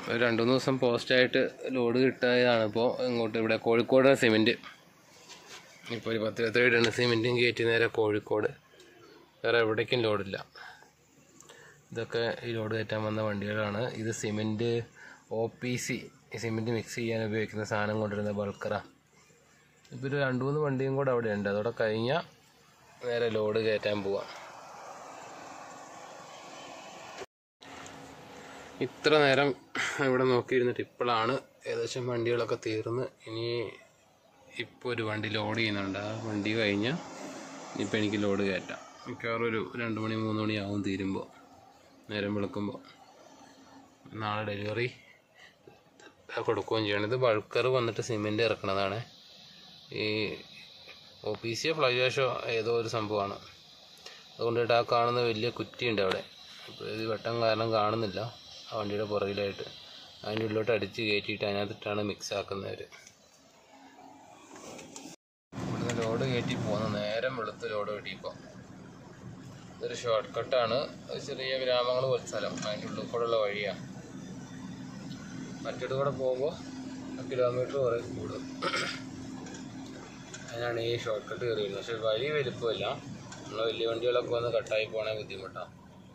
ഒരു രണ്ട് മൂന്ന് ദിവസം പോസ്റ്റായിട്ട് ലോഡ് കിട്ടായതാണ് ഇപ്പോൾ ഇങ്ങോട്ട് ഇവിടെ കോഴിക്കോട് സിമെൻറ്റ് ഇപ്പോൾ ഒരു പത്ത് ഇരുപത്തേഴ് ടൺ സിമെൻറ്റും കയറ്റി നേരെ കോഴിക്കോട് വേറെ എവിടേക്കും ലോഡില്ല ഇതൊക്കെ ഈ ലോഡ് കയറ്റാൻ വന്ന വണ്ടികളാണ് ഇത് cement O P C cement mix ചെയ്യാൻ ഉപയോഗിക്കുന്ന സാധനം കൊണ്ടുവരുന്ന ബൾക്കറാണ് ഇപ്പോൾ ഒരു രണ്ട് മൂന്ന് വണ്ടിയും കൂടെ അവിടെ ഉണ്ട് അതോടെ കഴിഞ്ഞാൽ നേരെ ലോഡ് കയറ്റാൻ പോവാം ഇത്ര നേരം ഇവിടെ നോക്കിയിരുന്നിട്ട് ഇപ്പോഴാണ് ഏകദേശം വണ്ടികളൊക്കെ തീർന്ന് ഇനി ഇപ്പോൾ ഒരു വണ്ടി ലോഡ് ചെയ്യുന്നുണ്ട് ആ വണ്ടി കഴിഞ്ഞാൽ ഇനിയിപ്പോൾ എനിക്ക് ലോഡ് കയറ്റാം മിക്കവാറും ഒരു രണ്ട് മണി മൂന്ന് മണി ആവും തീരുമ്പോൾ നേരം വെളുക്കുമ്പോൾ നാളെ ഡെലിവറി കൊടുക്കുകയും ചെയ്യണം ഇത് ബൾക്കർ വന്നിട്ട് സിമെൻറ്റ് ഇറക്കണതാണ് ഈ ഒ പി സിയോ ഫ്ലൈവാഷോ ഏതോ ഒരു സംഭവമാണ് അതുകൊണ്ടിട്ട് ആ കാണുന്ന വലിയ കുറ്റിയുണ്ട് അവിടെ അപ്പോൾ ഇത് വെട്ടം കാരണം കാണുന്നില്ല ആ വണ്ടിയുടെ പുറകിലായിട്ട് അതിൻ്റെ ഉള്ളിലോട്ട് അടിച്ച് കയറ്റിയിട്ട് അതിനകത്തിട്ടാണ് മിക്സ് ആക്കുന്നവർ ഇവിടുന്ന് ലോഡ് കയറ്റി പോകുന്ന നേരം വെളുത്ത് ലോഡ് കിട്ടിയപ്പോൾ ഇതൊരു ഷോർട്ട് കട്ടാണ് ചെറിയ ഗ്രാമങ്ങൾ പോലെ സ്ഥലം അതിൻ്റെ ഉള്ളിൽ കൂടെയുള്ള വഴിയാണ് മറ്റൊരു കൂടെ പോകുമ്പോൾ കിലോമീറ്റർ കുറേ കൂടും അതിനാണ് ഈ ഷോർട്ട് കട്ട് കയറി വരുന്നത് പക്ഷെ വഴി വലുപ്പമില്ല നമ്മൾ വലിയ വണ്ടികളൊക്കെ വന്ന് കട്ടായി പോകണേ ബുദ്ധിമുട്ടാണ്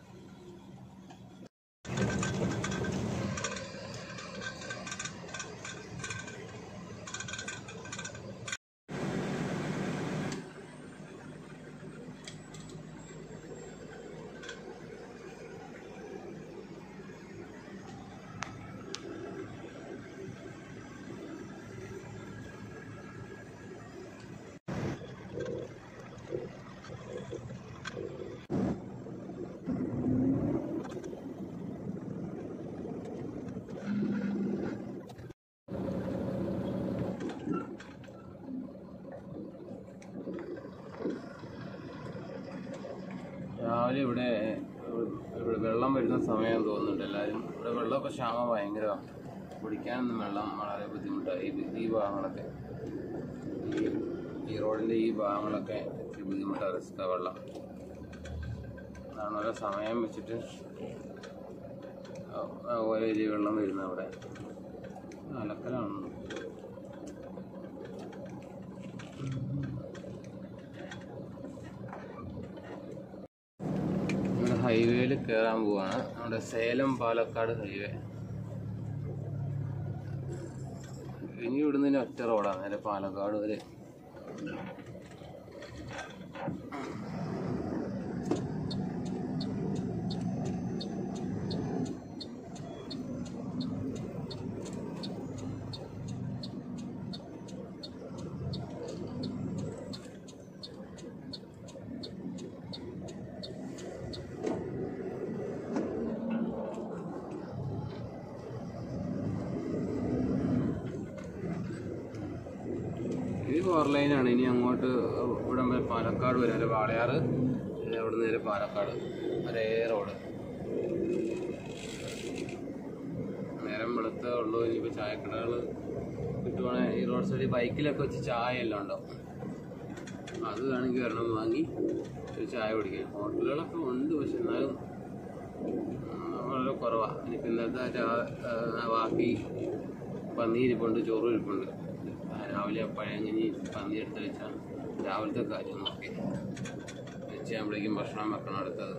രാവിലെ ഇവിടെ ഇവിടെ വെള്ളം വരുന്ന സമയം തോന്നുന്നുണ്ട് എല്ലാവരും ഇവിടെ വെള്ളമൊക്കെ ക്ഷാമം ഭയങ്കരമാണ് കുടിക്കാനൊന്നും വെള്ളം വളരെ ബുദ്ധിമുട്ടാണ് ഈ ഈ ഭാഗങ്ങളൊക്കെ ഈ ഈ റോഡിൻ്റെ ഈ ഭാഗങ്ങളൊക്കെ ഇത്തിരി ബുദ്ധിമുട്ടാണ് റിസ്ക്കാണ് വെള്ളം അതാണ് ഓരോ സമയം വെച്ചിട്ട് ആ- ആ ഓരോ ഏരിയ വെള്ളം വരുന്നത് അവിടെ അലക്കലാണ് നമ്മുടെ ഹൈവേയിൽ കയറാൻ പോവാണ് നമ്മുടെ സേലം പാലക്കാട് ഹൈവേ ഇനി ഇവിടുന്ന് ഇനി ഒറ്റ റോഡാണ് നേരെ പാലക്കാട് വരെ ഇത് ഫോർ ലൈനാണ് ഇനി അങ്ങോട്ട് ഇവിടെ വരെ പാലക്കാട് വരെ അല്ലെ വാളയാറ് പിന്നെ അവിടെ നേരെ പാലക്കാട് ഒരേ റോഡ് നേരം വെളുത്തേ ഉള്ളൂ ഇനിയിപ്പോൾ ചായക്കടകൾ കിട്ടുവാണെങ്കിൽ ഈ റോഡ് സൈഡിൽ ബൈക്കിലൊക്കെ വെച്ച് ചായ എല്ലാം ഉണ്ടാവും അത് വേണമെങ്കിൽ ഒരെണ്ണം വാങ്ങി ഒരു ചായ കുടിക്കാൻ ഹോട്ടലുകളൊക്കെ ഉണ്ട് പക്ഷെ എന്നാലും ഉം, വളരെ കുറവാണ് ഇനിയിപ്പോൾ ഇന്നത്തെ രാ- ആ, ബാക്കി പന്നി ഇരിപ്പുണ്ട് ചോറ് ഇരിപ്പുണ്ട് ആ, രാവിലെ പഴയങ്ങനി പന്നി എടുത്ത് വെച്ചാൽ രാവിലത്തെ കാര്യം നോക്കി വെച്ചാകുമ്പോഴേക്കും ഭക്ഷണം വെക്കണം അടുത്തത്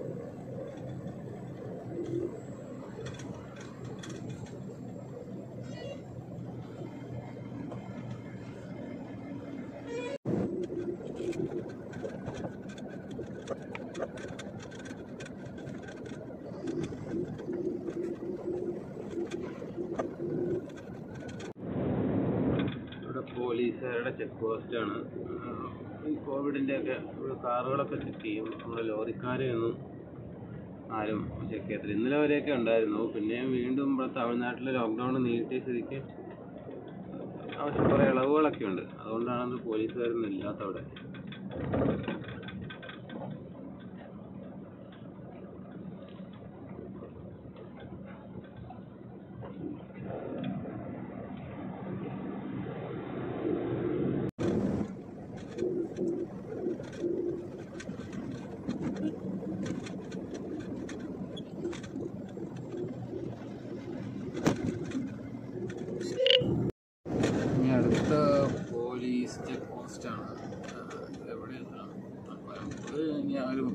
ഇവിടെ പോലീസുകാരുടെ ചെക്ക് പോസ്റ്റാണ് ഈ കോവിഡിൻ്റെ ഒക്കെ ഇവിടെ കാറുകളൊക്കെ ചെക്ക് ചെയ്യും നമ്മുടെ ലോറിക്കാരെ ഒന്നും ആരും ചെക്ക് ചെയ്യത്തില്ല ഇന്നലെ വരെയൊക്കെ ഉണ്ടായിരുന്നു പിന്നെ വീണ്ടും ഇവിടെ തമിഴ്നാട്ടിലെ ലോക്ക്ഡൗൺ നീട്ടിയ സ്ഥിതിക്ക് ആവശ്യം കുറേ ഇളവുകളൊക്കെ ഉണ്ട് അതുകൊണ്ടാണ് പോലീസുകാരൊന്നും ഇല്ലാത്ത അവിടെ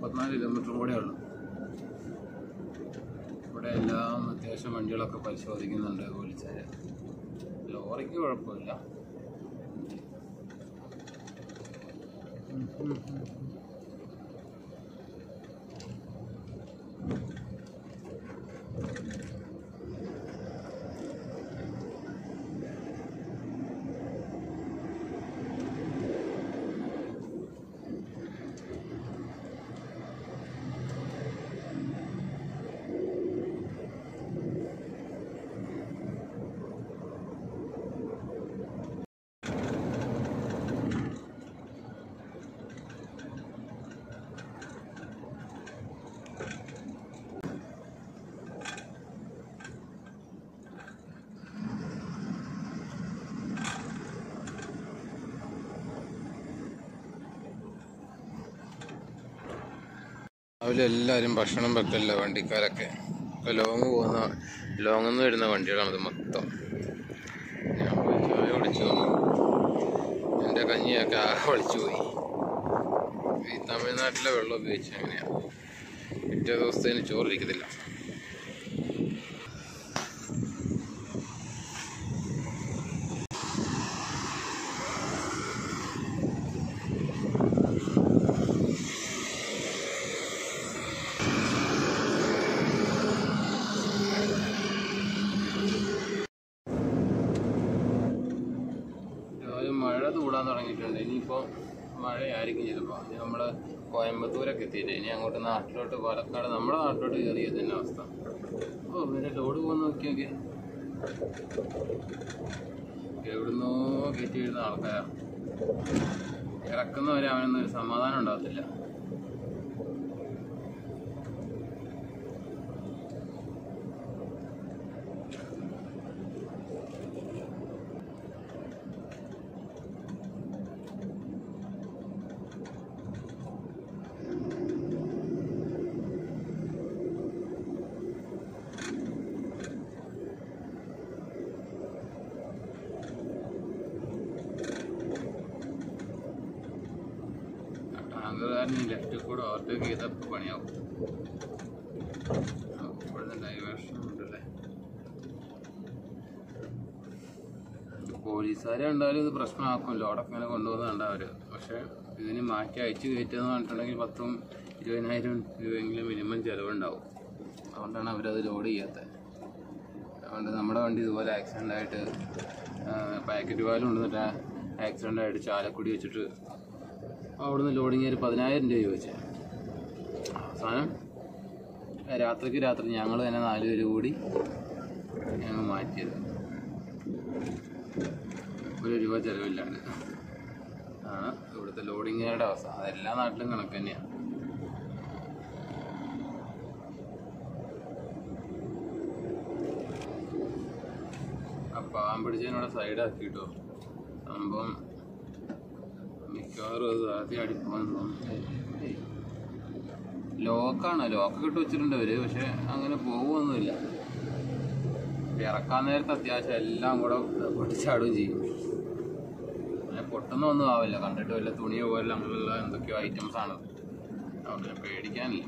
മുപ്പത്തിനാല് കിലോമീറ്റർ കൂടെ ഉള്ളു ഇവിടെ എല്ലാം അത്യാവശ്യം വണ്ടികളൊക്കെ പരിശോധിക്കുന്നുണ്ട് പോലീസുകാർ ലോറിക്ക് കുഴപ്പമില്ല രാവിലെ എല്ലാവരും ഭക്ഷണം വെക്കല്ല വണ്ടിക്കാരൊക്കെ ഇപ്പോൾ ലോങ് പോകുന്ന ലോങ്ങിൽ നിന്ന് വരുന്ന വണ്ടികളാണിത് മൊത്തം ഞാൻ പോയി ചായ കുടിച്ചു എൻ്റെ കഞ്ഞിയൊക്കെ ആകെ വളിച്ചു പോയി ഈ തമിഴ്നാട്ടിലെ വെള്ളം ഉപയോഗിച്ച് അങ്ങനെയാണ് പിറ്റേ ദിവസത്തേന് ചോറിരിക്കത്തില്ല രാവിലെ മഴ തൂടാൻ തുടങ്ങിയിട്ടുണ്ട് ഇനിയിപ്പോൾ മഴയായിരിക്കും ചിലപ്പോൾ ഇനി നമ്മൾ കോയമ്പത്തൂരൊക്കെ എത്തിയില്ലേ ഇനി അങ്ങോട്ട് നാട്ടിലോട്ട് പാലക്കാട് നമ്മുടെ നാട്ടിലോട്ട് കയറിയത് തന്നെ അവസ്ഥ ഓ പിന്നെ ലോഡ് പോകുന്ന നോക്കി നോക്കി എവിടുന്നോ കയറ്റി വരുന്ന ആൾക്കാരാ ഇറക്കുന്നവരെ അവനൊന്നും ഒരു സമാധാനം ഉണ്ടാകത്തില്ല ടാങ്കറുകാരൻ ലെഫ്റ്റിൽ കൂടെ ഓവർടേക്ക് ചെയ്തപ്പോൾ പണിയാവും ആ, ഇവിടുന്ന് ഡൈവേർഷൻ ഉണ്ടല്ലേ പോലീസുകാരെ ഉണ്ടായാലും ഇത് പ്രശ്നമാക്കും ലോഡൊക്കെ ഇങ്ങനെ കൊണ്ടുപോകുന്നുണ്ട് അവർ പക്ഷേ ഇതിന് മാറ്റി അയച്ചു കയറ്റുമെന്ന് പറഞ്ഞിട്ടുണ്ടെങ്കിൽ പത്തും ഇരുപതിനായിരം രൂപയെങ്കിലും മിനിമം ചിലവുണ്ടാവും അതുകൊണ്ടാണ് അവരത് ലോഡ് ചെയ്യാത്തത് അതുകൊണ്ട് നമ്മുടെ വണ്ടി ഇതുപോലെ ആക്സിഡൻ്റ് ആയിട്ട് പാക്കറ്റ് പാലും കൊണ്ടുവന്നിട്ട് ആക്സിഡൻ്റ് ആയിട്ട് ചാലക്കുടി വെച്ചിട്ട് അവിടുന്ന് ലോഡിങ് ഒരു പതിനായിരം രൂപ ചോദിച്ചേ അവസാനം രാത്രിക്ക് രാത്രി ഞങ്ങൾ തന്നെ നാല് പേര് കൂടി ഞങ്ങൾ മാറ്റിയത് ഒരു രൂപ ചിലവില്ലാണ്ട് ആണ് ഇവിടുത്തെ ലോഡിങ്ങുകാരുടെ അവസ്ഥ അതെല്ലാ നാട്ടിലും കണക്ക് തന്നെയാണ് ആ പാവം പിടിച്ചതിനോടെ സൈഡാക്കിട്ടോ സംഭവം മിക്കവാറും അത് ആദ്യം അടിപ്പോകാൻ തോന്നുന്നു ലോക്കാണ് ലോക്കൊക്കെ ഇട്ട് വെച്ചിട്ടുണ്ട് അവര് പക്ഷെ അങ്ങനെ പോകുമൊന്നുമില്ല ഇറക്കാൻ നേരത്തെ അത്യാവശ്യം എല്ലാം കൂടെ പൊട്ടിച്ചാടുകയും ചെയ്യും അങ്ങനെ പൊട്ടുന്നൊന്നും ആവില്ല കണ്ടിട്ട് വല്ല തുണിയോ പോലെ അങ്ങനെയുള്ള എന്തൊക്കെയോ ഐറ്റംസ് ആണ് അവിടെ പേടിക്കാനില്ല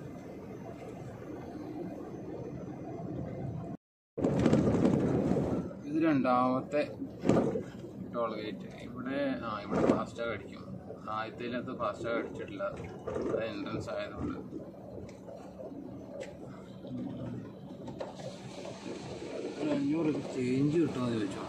ഇത് രണ്ടാമത്തെ ടോൾ ഗേറ്റ് ഇവിടെ ആ ഇവിടെ ഫാസ്റ്റാഗ് അടിക്കും ആദ്യത്തേലത്ത് ഫാസ്റ്റാഗ് അടിച്ചിട്ടില്ല അത് എൻട്രൻസ് ആയതുകൊണ്ട് ഒരു അഞ്ഞൂറ് ചേഞ്ച് കിട്ടുമോ എന്ന് ചോദിച്ചോ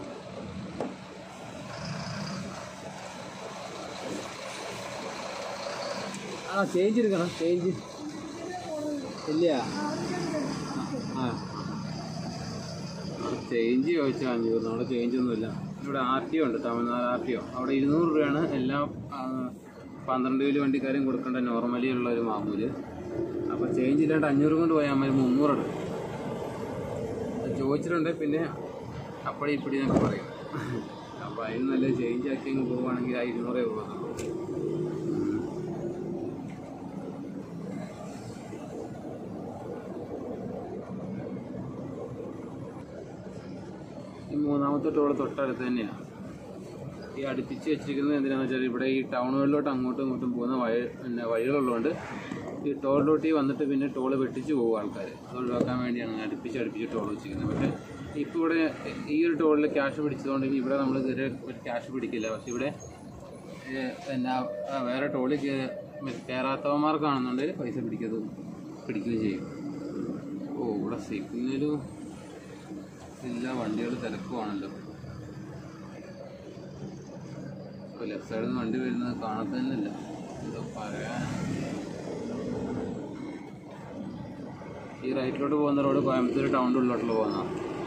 ആ ചേഞ്ച് എടുക്കണം ചേഞ്ച് ഇല്ല ആ അവിടെ ചേഞ്ച് ചോദിച്ചാൽ അഞ്ഞൂറ് അവിടെ ചേഞ്ച് ഒന്നുമില്ല ഇവിടെ ആർ ടി ഒ ഉണ്ട് തമിഴ്നാട് ആർ ടി ഒ അവിടെ ഇരുന്നൂറ് രൂപയാണ് എല്ലാ ആ, പന്ത്രണ്ട് കിലോ വണ്ടിക്കാരും കൊടുക്കേണ്ട നോർമലി ഉള്ള ഒരു മാമൂല് അപ്പോൾ ചേഞ്ച് ഇല്ലാണ്ട് അഞ്ഞൂറ് കൊണ്ട് പോയാൽ മതി മുന്നൂറുണ്ട് ചോദിച്ചിട്ടുണ്ട് പിന്നെ അപ്പടി ഇപ്പടി എന്നൊക്കെ പറയും അപ്പോൾ അതിന് നല്ല ചേഞ്ച് ആക്കി അങ്ങ് പോവുകയാണെങ്കിൽ ആ ഇരുന്നൂറേ പോകുന്നുള്ളൂ ഈ മൂന്നാമത്തെ ടോള് തൊട്ടടുത്ത് തന്നെയാണ് ഈ അടുപ്പിച്ച് വെച്ചിരിക്കുന്നത് എന്തിനാന്ന് വെച്ചാൽ ഇവിടെ ഈ ടൗണുകളിലോട്ട് അങ്ങോട്ടും ഇങ്ങോട്ടും പോകുന്ന വഴി പിന്നെ വഴികളുള്ളതുകൊണ്ട് ഈ ടോളിലോട്ട് വന്നിട്ട് പിന്നെ ടോള് വെട്ടിച്ച് പോകും ആൾക്കാർ അത് ഒഴിവാക്കാൻ വേണ്ടിയാണ് ഇങ്ങനെ അടുപ്പിച്ച് അടുപ്പിച്ച് ടോൾ വെച്ചിരിക്കുന്നത് പക്ഷേ ഇപ്പോൾ ഇവിടെ ഈ ഒരു ടോളിൽ ക്യാഷ് പിടിച്ചതുകൊണ്ട് ഇനി ഇവിടെ നമ്മൾ ഇതുവരെ ഒരു ക്യാഷ് പിടിക്കില്ല പക്ഷേ ഇവിടെ ഏഹ്, പിന്നെ ആ വേറെ ടോളിൽ കയറാത്തവന്മാർക്കാണെന്നുണ്ടെങ്കിൽ പൈസ പിടിക്കത് പിടിക്കുകയും ചെയ്യും ഓ ഇവിടെ സിഗ്നലും ഇല്ല വണ്ടികൾ തിരക്കുവാണല്ലോ ഇപ്പോൾ ലെഫ്റ്റ് സൈഡിൽ നിന്ന് വണ്ടി വരുന്നത് കാണത്തന്നില്ല എന്തോ പറയാൻ ഈ റൈറ്റിലോട്ട് പോകുന്ന റോഡ് കോയമ്പത്തൂർ ടൗണിൻ്റെ ഉള്ളിലോട്ടുള്ള പോകുന്ന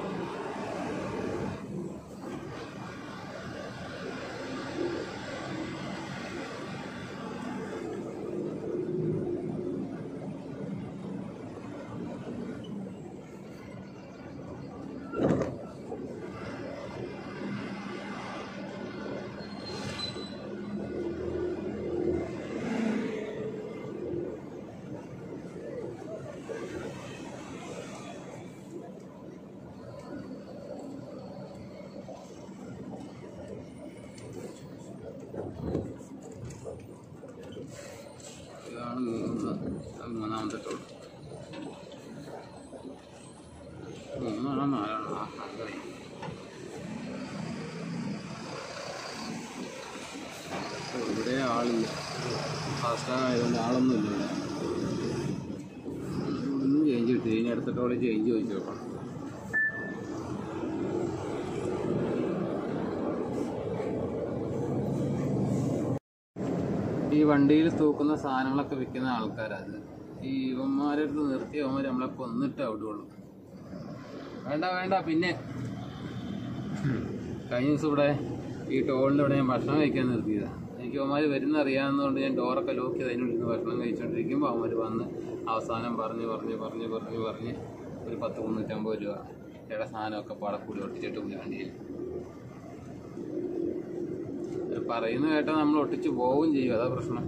ഇതാണ് മൂന്ന് മൂന്നാമത്തെ ടോൾ മൂന്നാണോ നാലാണോ ആ നാലായി ഓ, ഇവിടെ ആളില്ല ഫാസ്റ്റാഗ് ആയതുകൊണ്ട് ആളൊന്നും ഇല്ല ഇവിടെ ഒന്നും ചേഞ്ച് കിട്ടി ഇനി അടുത്ത ടോളിൽ ചേഞ്ച് ചോദിച്ചു നോക്കണം ഈ വണ്ടിയിൽ തൂക്കുന്ന സാധനങ്ങളൊക്കെ വിൽക്കുന്ന ആൾക്കാരത് ഈ ഇവന്മാരെ അടുത്ത് നിർത്തി അവന്മാർ നമ്മളെ കൊന്നിട്ട് വിടുള്ളൂ വേണ്ട വേണ്ട പിന്നെ കഴിഞ്ഞ ദിവസം ഇവിടെ ഈ ടോളിൻ്റെ ഇവിടെ ഞാൻ ഭക്ഷണം കഴിക്കാൻ നിർത്തിയതാണ് എനിക്ക് അവന്മാർ വരുന്ന അറിയാവുന്നതുകൊണ്ട് ഞാൻ ഡോറൊക്കെ ലോക്ക് ചെയ്ത് അതിനുള്ളിൽ നിന്ന് ഭക്ഷണം കഴിച്ചുകൊണ്ടിരിക്കുമ്പോൾ അവന്മാർ വന്ന് അവസാനം പറഞ്ഞ് പറഞ്ഞ് പറഞ്ഞ് പറഞ്ഞ് പറഞ്ഞ് ഒരു പത്ത് മുന്നൂറ്റമ്പത് രൂപ ചില സാധനമൊക്കെ പാടെ കൂടി ഒട്ടിച്ചിട്ട് പോയി വണ്ടിയിൽ പറയുന്ന കേട്ടാൽ നമ്മൾ ഒട്ടിച്ച് പോവുകയും ചെയ്യും അതാ പ്രശ്നം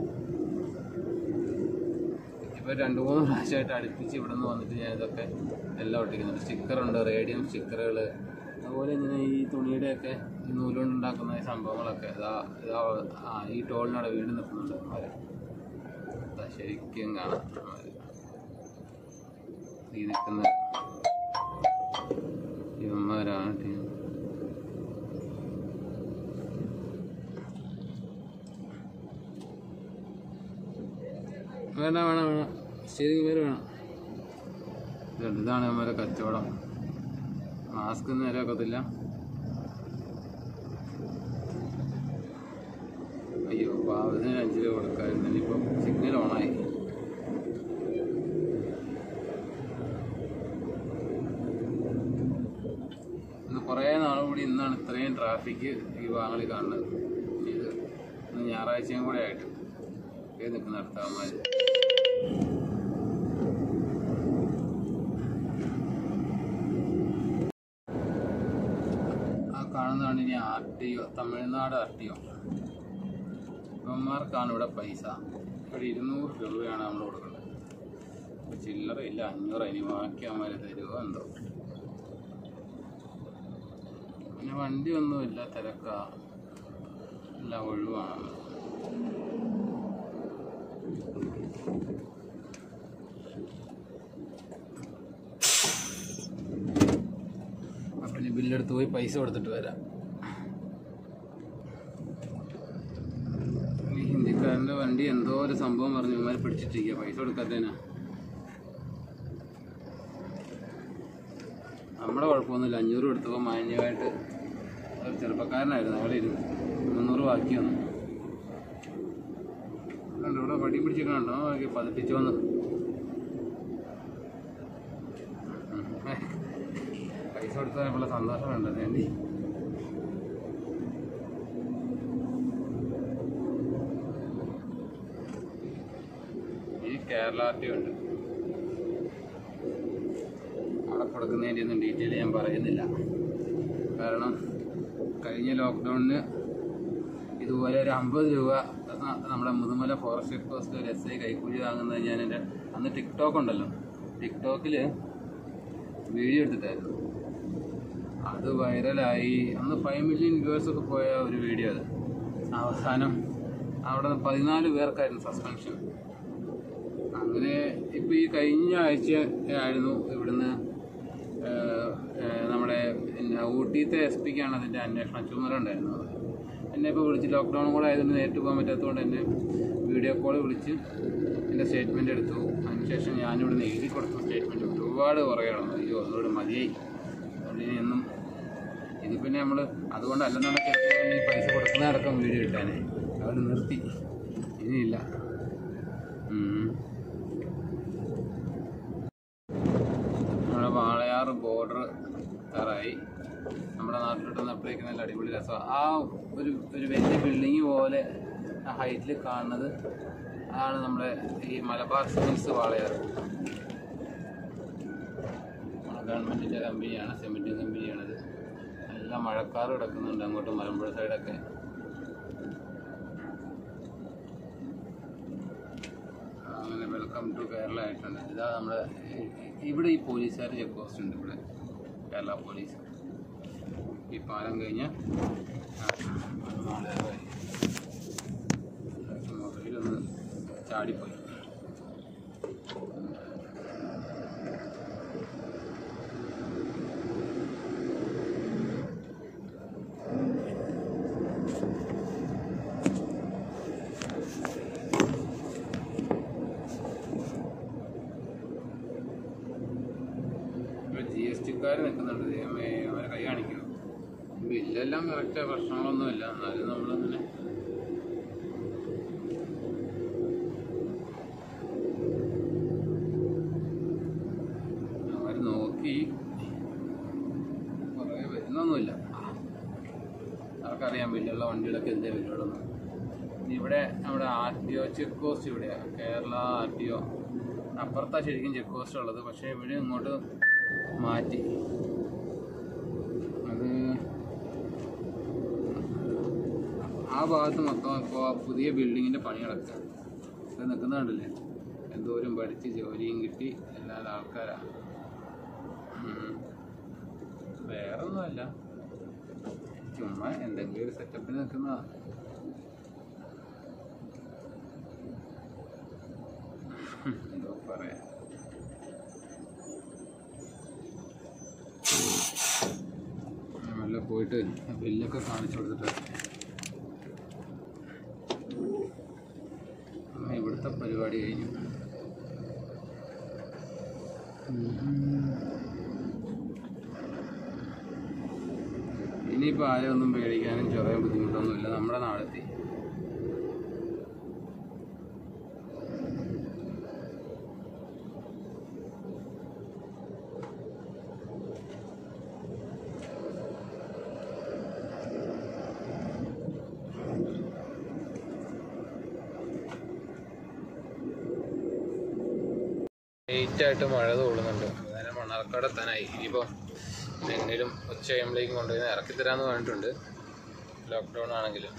ഇപ്പൊ രണ്ടു മൂന്ന് പ്രാവശ്യമായിട്ട് അടുപ്പിച്ച് ഇവിടെ നിന്ന് വന്നിട്ട് ഞാൻ ഇതൊക്കെ എല്ലാം ഒട്ടിക്കുന്നുണ്ട് സ്റ്റിക്കറുണ്ട് റേഡിയം സ്റ്റിക്കറുകൾ അതുപോലെ ഇങ്ങനെ ഈ തുണിയുടെയൊക്കെ ഈ നൂലുകൊണ്ട് ഉണ്ടാക്കുന്ന ഈ സംഭവങ്ങളൊക്കെ ഇതാ ഇതാ ആ ഈ ടോളിനവിടെ വീട് നിൽക്കുന്നുണ്ട് അവരെ ഇതാ ശരിക്കും കാണാം അവര്. ഈ നിൽക്കുന്ന ഇവന്മാരാണ് ടീം വേണ്ട വേണം വേണം സ്റ്റീരിങ് പേര് വേണം ഇതുണ്ട്. ഇതാണ് നമ്മുടെ കച്ചവടം മാസ്ക് നേരെ ഒക്കത്തില്ല അയ്യോ പാവത്തിന് അഞ്ച് രൂപ കൊടുക്കാമായിരുന്നു ഇനിയിപ്പം സിഗ്നൽ ഓണായി ഇന്ന് കുറേ നാൾ കൂടി ഇന്നാണ് ഇത്രയും ട്രാഫിക് ഈ ഭാഗങ്ങളിൽ കാണുന്നത് ഇത് ഇന്ന് ഞായറാഴ്ചയും കൂടെ ആയിട്ട് ഒക്കെ നിൽക്കുന്ന അടുത്തവന്മാർ ആ കാണുന്നതാണ് ഇനി R T O Tamil Nadu R T O ഇവന്മാർക്കാണ് ഇവിടെ പൈസ ഇവിടെ ഇരുന്നൂറ് രൂപയാണ് നമ്മൾ കൊടുക്കേണ്ടത് ഇപ്പൊ ചില്ലറയില്ല അഞ്ഞൂറ് ഇനി ബാക്കി അവന്മാർ തരുമോ എന്തോ പിന്നെ വണ്ടി ഒന്നുമില്ല തിരക്കാ എല്ലാം ഒഴിവാണ് അപ്പം ഇനി ബില്ലെടുത്ത് പോയി പൈസ കൊടുത്തിട്ട് വരാം ഈ ഹിന്ദിക്കാരൻ്റെ വണ്ടി എന്തോ ഒരു സംഭവം പറഞ്ഞു ഇവന്മാർ പിടിച്ചിട്ടിരിക്കുക പൈസ കൊടുക്കാത്തതിനാ നമ്മുടെ കുഴപ്പമൊന്നുമില്ല അഞ്ഞൂറ് കൊടുത്തപ്പോൾ മാന്യമായിട്ട് ഒരു ചെറുപ്പക്കാരനായിരുന്നു അവിടെ ഇരുന്നു മുന്നൂറ് ബാക്കി വന്നു കണ്ടോ ഇവിടെ വടി പിടിച്ചിട്ടുണ്ടോ പതിപ്പിച്ചു വന്നു ഉം. പൈസ കൊടുത്താൽ ഇവിടെ സന്തോഷമുണ്ട് വേണ്ടി ഈ കേരള ആർ ടി ഉണ്ട് അവിടെ കൊടുക്കുന്നതിൻ്റെ ഒന്നും ഡീറ്റെയിൽ ഞാൻ പറയുന്നില്ല കാരണം കഴിഞ്ഞ ലോക്ക്ഡൗണിന് ഇതുപോലെ ഒരു അമ്പത് രൂപ ന- നമ്മുടെ മുതുമല ഫോറസ്റ്റ് പോസ്റ്റ് ഒരു എസ് ഐ കൈക്കൂലി വാങ്ങുന്നത് ഞാൻ എൻ്റെ അന്ന് ടിക്ടോക്ക് ഉണ്ടല്ലോ ടിക്ടോക്കിൽ വീഡിയോ എടുത്തിട്ടായിരുന്നു അത് വൈറലായി അന്ന് ഫൈവ് മില്യൺ വ്യൂവേഴ്സ് ഒക്കെ പോയ ഒരു വീഡിയോ അത് അവസാനം അവിടെ പതിനാല് പേർക്കായിരുന്നു സസ്പെൻഷൻ അങ്ങനെ ഇപ്പൊ ഈ കഴിഞ്ഞ ആഴ്ച ആയിരുന്നു ഇവിടുന്ന് ഏഹ്, ഏഹ്, നമ്മുടെ പിന്നെ ഊട്ടിത്തെ എസ് പിക്കാണ് അതിന്റെ അന്വേഷണ ചുമതല ഉണ്ടായിരുന്നത് എന്നെ ഇപ്പോൾ വിളിച്ച് ലോക്ക്ഡൗൺ കൂടെ ആയതുകൊണ്ട് നേരിട്ട് പോകാൻ പറ്റാത്തതുകൊണ്ട് എന്നെ വീഡിയോ കോൾ വിളിച്ച് എൻ്റെ സ്റ്റേറ്റ്മെൻ്റ് എടുത്തു അതിനുശേഷം ഞാനിവിടെ നിന്ന് എഴുതി കൊടുത്ത സ്റ്റേറ്റ്മെൻറ്റ് ഒരുപാട് പറയുകയാണ് അയ്യോ അതോട് മതിയായി അതുകൊണ്ട് ഇനി എന്നും ഇത് പിന്നെ നമ്മൾ അതുകൊണ്ടല്ലെന്നാണ് ചിലപ്പോൾ ഈ പൈസ കൊടുക്കുന്നതടക്കം വീഡിയോ ഇട്ടാനേ അവർ നിർത്തി ഇനിയില്ല ഉം. നമ്മുടെ വാളയാറ് ബോർഡർ തറായി നമ്മുടെ നാട്ടിലോട്ട് വന്നപ്പോഴേക്കും നല്ല അടിപൊളി രസമാണ് ആ ഒരു ഒരു വലിയ ബിൽഡിങ് പോലെ ആ ഹൈറ്റിൽ കാണുന്നത് അതാണ് നമ്മുടെ ഈ മലബാർ സിമെൻറ്റ്സ് വാളയാർ ഗവൺമെൻറ്റിൻ്റെ കമ്പനിയാണ് സിമെൻറ്റ് കമ്പനിയാണത് നല്ല മഴക്കാർ കിടക്കുന്നുണ്ട് അങ്ങോട്ട് മലമ്പുഴ സൈഡൊക്കെ അങ്ങനെ വെൽക്കം ടു കേരള ആയിട്ടുണ്ട് ഇതാ നമ്മുടെ ഈ- ഇവിടെ ഈ പോലീസുകാർ ചെക്ക് പോസ്റ്റ് ഉണ്ട് ഇവിടെ കേരള പോലീസ് ഈ പാലം കഴിഞ്ഞ് മൊബൈലൊന്ന് ചാടിപ്പോയി ഇവിടെ ജി എസ് ടിക്കാർ നിൽക്കുന്നുണ്ട് ദൈവമേ അവരെ കൈ കാണിക്കുന്നു ബില്ലെല്ലാം കറക്റ്റ് പ്രശ്നങ്ങളൊന്നുമില്ല എന്നാലും നമ്മളങ്ങനെ അവർ നോക്കി കുറേ വരുന്നൊന്നുമില്ല അവർക്കറിയാം ബില്ലുള്ള വണ്ടികളൊക്കെ എന്തേ വരുള്ളൂ ഇനി ഇവിടെ നമ്മുടെ R T O check post ഇവിടെയാണ് കേരള ആർ ടി ഒ അപ്പുറത്താ ശരിക്കും ചെക്ക് പോസ്റ്റ് ഉള്ളത് പക്ഷേ ഇവിടെ ഇങ്ങോട്ട് മാറ്റി അത് ആ ഭാഗത്ത് മൊത്തം ഇപ്പോൾ പുതിയ ബിൽഡിങ്ങിൻ്റെ പണി നടക്കുക ഇത് നിൽക്കുന്ന കണ്ടില്ലേ എന്തോരം പഠിച്ച് ജോലിയും കിട്ടി എല്ലാ ആൾക്കാരാണ് വേറെ ഒന്നുമല്ല ചുമ്മാ എന്തെങ്കിലും ഒരു സെറ്റപ്പിന് നിൽക്കുന്നതാ എന്തോ പറയാ നല്ല പോയിട്ട് ബില്ലൊക്കെ കാണിച്ചു കൊടുത്തിട്ട് അങ്ങനെ ഇവിടുത്തെ പരിപാടി കഴിഞ്ഞു ഇനിയിപ്പോൾ ആരും ഒന്നും പേടിക്കാനും ചെറിയ ബുദ്ധിമുട്ടൊന്നുമില്ല നമ്മുടെ നാടെത്തി ലേറ്റായിട്ട് മഴ തോളുന്നുണ്ട് അന്നേരം മണ്ണാർക്കാട് എത്താനായി ഇനിയിപ്പോൾ എങ്ങനെയും ഉച്ച കഴിയുമ്പോഴേക്കും കൊണ്ടുപോയി ഇറക്കി തരാമെന്ന് പറഞ്ഞിട്ടുണ്ട് ലോക്ക്ഡൗൺ ആണെങ്കിലും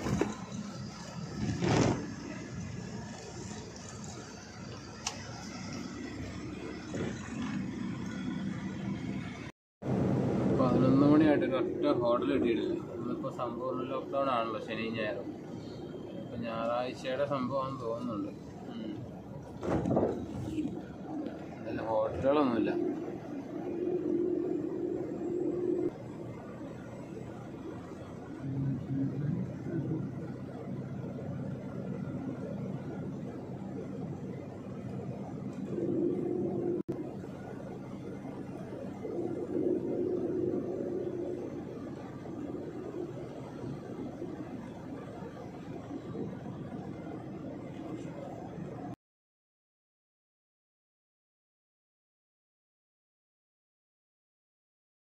പതിനൊന്ന് മണിയായിട്ട് ഒറ്റ ഹോട്ടൽ കിട്ടിയിട്ടില്ല ഇന്നിപ്പോൾ സമ്പൂർണ്ണ ലോക്ക്ഡൗൺ ആണല്ലോ ശനി ഞായറും ഇപ്പം ഞായറാഴ്ചയുടെ സംഭവമാണെന്ന് തോന്നുന്നുണ്ട് ഉം. നല്ല ഹോട്ടലുകളൊന്നുമില്ല